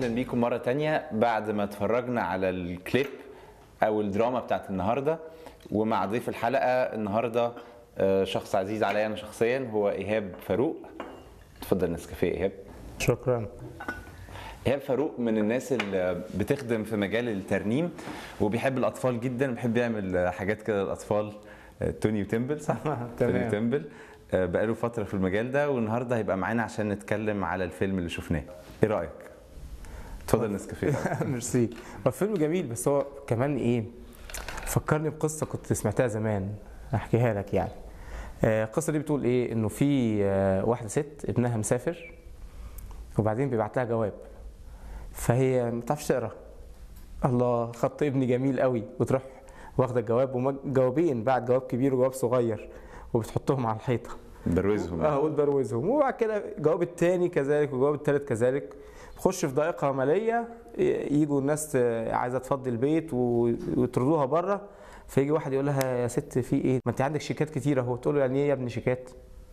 اهلا بيكم مره تانية بعد ما اتفرجنا على الكليب او الدراما بتاعت النهارده ومع ضيف الحلقه النهارده آه، شخص عزيز عليا انا شخصيا هو ايهاب فاروق اتفضل نسكافيه ايهاب شكرا ايهاب فاروق من الناس اللي بتخدم في مجال الترنيم وبيحب الاطفال جدا بيحب يعمل حاجات كده للاطفال آه، توني وتمبل صح؟ توني تمام. وتمبل آه، بقاله فتره في المجال ده والنهارده هيبقى معانا عشان نتكلم على الفيلم اللي شفناه ايه رايك؟ اتفضل نسكافيه ميرسي هو فيلم جميل بس هو كمان ايه فكرني بقصه كنت سمعتها زمان احكيها لك يعني آه، القصه دي بتقول ايه انه في آه، واحده ست ابنها مسافر وبعدين بيبعت لها جواب فهي ما بتعرفش تقرا الله خط ابني جميل قوي وتروح واخده الجواب وما- جوابين بعد جواب كبير وجواب صغير وبتحطهم على الحيطه بروزهم اه وتبروزهم وبعد كده الجواب الثاني كذلك والجواب الثالث كذلك خش في ضائقه ماليه ي- يجوا الناس ت- عايزه تفضي البيت و- ويطردوها بره فيجي واحد يقول لها يا ست في ايه؟ ما انت عندك شيكات كتير اهو تقول له يعني ايه يا ابني شيكات؟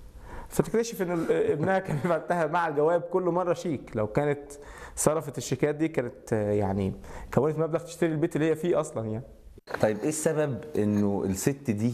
فتكتشف ان ال- ابنها كان بيبعت لها مع الجواب كل مره شيك لو كانت صرفت الشيكات دي كانت آه، يعني كونت مبلغ تشتري البيت اللي هي فيه اصلا يعني طيب ايه السبب انه الست دي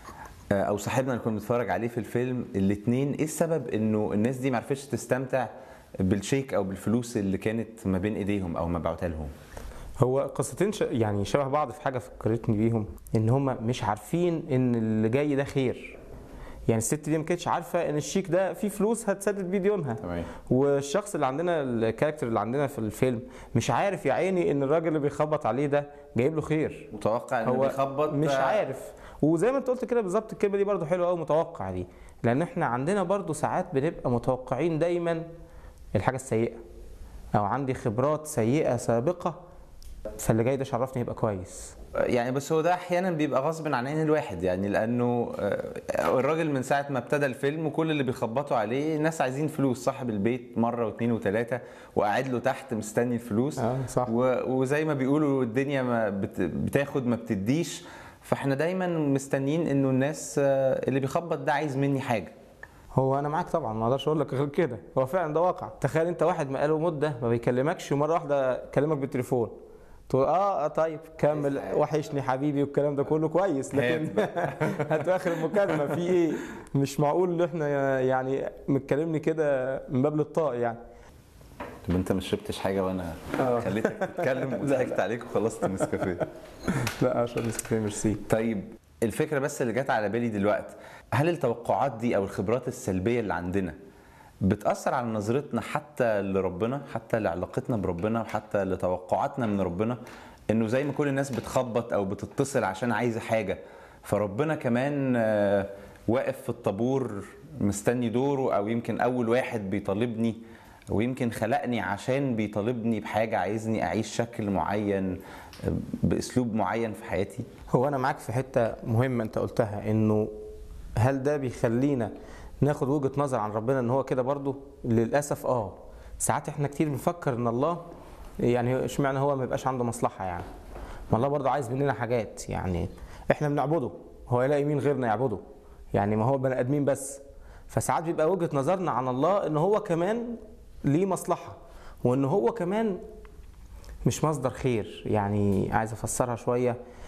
آه، او صاحبنا اللي كنا بنتفرج عليه في الفيلم الاثنين ايه السبب انه الناس دي ما عرفتش تستمتع بالشيك او بالفلوس اللي كانت ما بين ايديهم او مبعوتها لهم هو قصتين ش... يعني شبه بعض في حاجه فكرتني بيهم ان هم مش عارفين ان اللي جاي ده خير يعني الست دي ما كانتش عارفه ان الشيك ده فيه فلوس هتسدد بيه ديونها تمام والشخص اللي عندنا الكاركتر اللي عندنا في الفيلم مش عارف يا عيني ان الراجل اللي بيخبط عليه ده جايب له خير متوقع انه هو بيخبط مش آه، عارف وزي ما انت قلت كده بالظبط الكلمه دي برضو حلوه قوي متوقع دي لان احنا عندنا برضو ساعات بنبقى متوقعين دايما الحاجه السيئه او عندي خبرات سيئه سابقه فاللي جاي ده شرفني يبقى كويس يعني بس هو ده احيانا بيبقى غصب عن عين الواحد يعني لانه آه، الراجل من ساعه ما ابتدى الفيلم وكل اللي بيخبطوا عليه ناس عايزين فلوس صاحب البيت مره واثنين وثلاثه وقاعد له تحت مستني الفلوس اه صح و- وزي ما بيقولوا الدنيا ما بت- بتاخد ما بتديش فاحنا دايما مستنيين انه الناس آه، اللي بيخبط ده عايز مني حاجه هو انا معاك طبعا ما اقدرش اقول لك غير كده هو فعلا ده واقع تخيل انت واحد بقاله مده ما بيكلمكش ومره واحده كلمك بالتليفون تقول اه, آه طيب كمل وحشني حبيبي والكلام ده كله كويس لكن هات اخر المكالمه في ايه مش معقول ان احنا يعني متكلمني كده من باب الطاق يعني طب انت ما شربتش حاجه وانا آه. خليتك تتكلم وضحكت عليك وخلصت النسكافيه لا اشرب نسكافيه ميرسي طيب الفكره بس اللي جت على بالي دلوقتي هل التوقعات دي او الخبرات السلبيه اللي عندنا بتاثر على نظرتنا حتى لربنا حتى لعلاقتنا بربنا وحتى لتوقعاتنا من ربنا انه زي ما كل الناس بتخبط او بتتصل عشان عايزه حاجه فربنا كمان آه، واقف في الطابور مستني دوره او يمكن اول واحد بيطالبني ويمكن خلقني عشان بيطالبني بحاجه عايزني اعيش شكل معين آه، باسلوب معين في حياتي هو انا معاك في حته مهمه انت قلتها انه هل ده بيخلينا ناخد وجهه نظر عن ربنا ان هو كده برضه للاسف اه ساعات احنا كتير بنفكر ان الله يعني اشمعنى هو ما يبقاش عنده مصلحه يعني ما الله برضه عايز مننا حاجات يعني احنا بنعبده هو يلاقي مين غيرنا يعبده يعني ما هو بني ادمين بس فساعات بيبقى وجهه نظرنا عن الله ان هو كمان ليه مصلحه وان هو كمان مش مصدر خير يعني عايز افسرها شويه